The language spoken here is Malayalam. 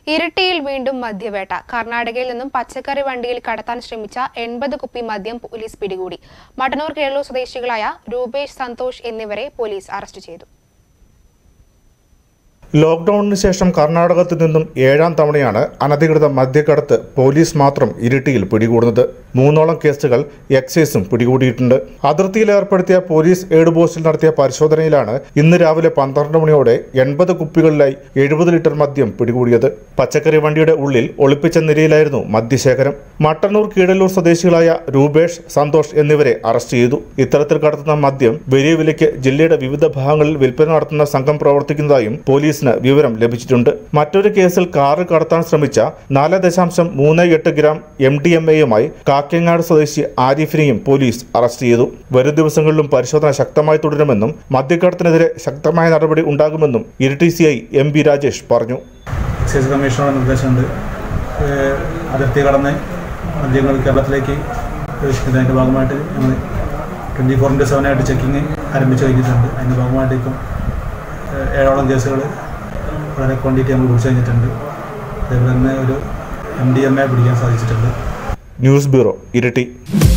ഇരിട്ടിയിൽ വീണ്ടും മദ്യവേട്ട കർണാടകയിൽ നിന്നും പച്ചക്കറി വണ്ടിയിൽ കടത്താൻ ശ്രമിച്ച എൺപത് കുപ്പി മദ്യം പോലീസ് പിടികൂടി മട്ടന്നൂർ കേരളൂർ സ്വദേശികളായ രൂപേഷ് സന്തോഷ് എന്നിവരെ പോലീസ് അറസ്റ്റ് ചെയ്തു ലോക്ക്ഡൌണിന് ശേഷം കർണാടകത്തിൽ നിന്നും ഏഴാം തവണയാണ് അനധികൃത മദ്യക്കടത്ത് പോലീസ് മാത്രം ഇരിട്ടിയിൽ പിടികൂടുന്നത് മൂന്നോളം കേസുകൾ എക്സൈസും പിടികൂടിയിട്ടുണ്ട് അതിർത്തിയിൽ ഏർപ്പെടുത്തിയ പോലീസ് എയ്ഡ് പോസ്റ്റിൽ നടത്തിയ പരിശോധനയിലാണ് ഇന്ന് രാവിലെ പന്ത്രണ്ട് മണിയോടെ എൺപത് കുപ്പികളിലായി എഴുപത് ലിറ്റർ മദ്യം പിടികൂടിയത് പച്ചക്കറി വണ്ടിയുടെ ഉള്ളിൽ ഒളിപ്പിച്ച നിലയിലായിരുന്നു മദ്യശേഖരം മട്ടന്നൂർ കീഴല്ലൂർ സ്വദേശികളായ രൂപേഷ് സന്തോഷ് എന്നിവരെ അറസ്റ്റ് ചെയ്തു ഇത്തരത്തിൽ കടത്തുന്ന മദ്യം വലിയ വിലയ്ക്ക് ജില്ലയുടെ വിവിധ ഭാഗങ്ങളിൽ വിൽപ്പന നടത്തുന്ന സംഘം പ്രവർത്തിക്കുന്നതായും പോലീസിന് വിവരം ലഭിച്ചിട്ടുണ്ട് മറ്റൊരു കേസിൽ കാറ് കടത്താൻ ശ്രമിച്ച നാല് ദശാംശം മൂന്ന് എട്ട് ഗ്രാം എം ഡി എം എയുമായി കാക്കങ്ങാട് സ്വദേശി ആരിഫിനെയും പോലീസ് അറസ്റ്റ് ചെയ്തു വരും ദിവസങ്ങളിലും പരിശോധന ശക്തമായി തുടരുമെന്നും മദ്യക്കടത്തിനെതിരെ ശക്തമായ നടപടി ഉണ്ടാകുമെന്നും Iritty C I M B Rajesh പറഞ്ഞു എക്സൈസ് കമ്മീഷണറുടെ നിർദ്ദേശമുണ്ട് ഏഹ് അതിർത്തി കടന്ന് മദ്യങ്ങൾ കേരളത്തിലേക്ക് പ്രവേശിക്കുന്നതിൻ്റെ ഭാഗമായിട്ട് ഞങ്ങൾ ട്വൻറ്റി ഫോർ ഇൻറ്റു സെവനായിട്ട് ചെക്കിങ് ആരംഭിച്ചു കഴിഞ്ഞിട്ടുണ്ട് അതിൻ്റെ ഭാഗമായിട്ട് ഇപ്പം ഏഹ് ഏഴോളം കേസുകൾ വളരെ ക്വാണ്ടിറ്റി നമ്മൾ പിടിച്ചു കഴിഞ്ഞിട്ടുണ്ട് അതേപോലെ തന്നെ ഒരു എം ഡി എം എ പിടിക്കാൻ സാധിച്ചിട്ടുണ്ട് ന്യൂസ് ബ്യൂറോ ഇരിട്ടി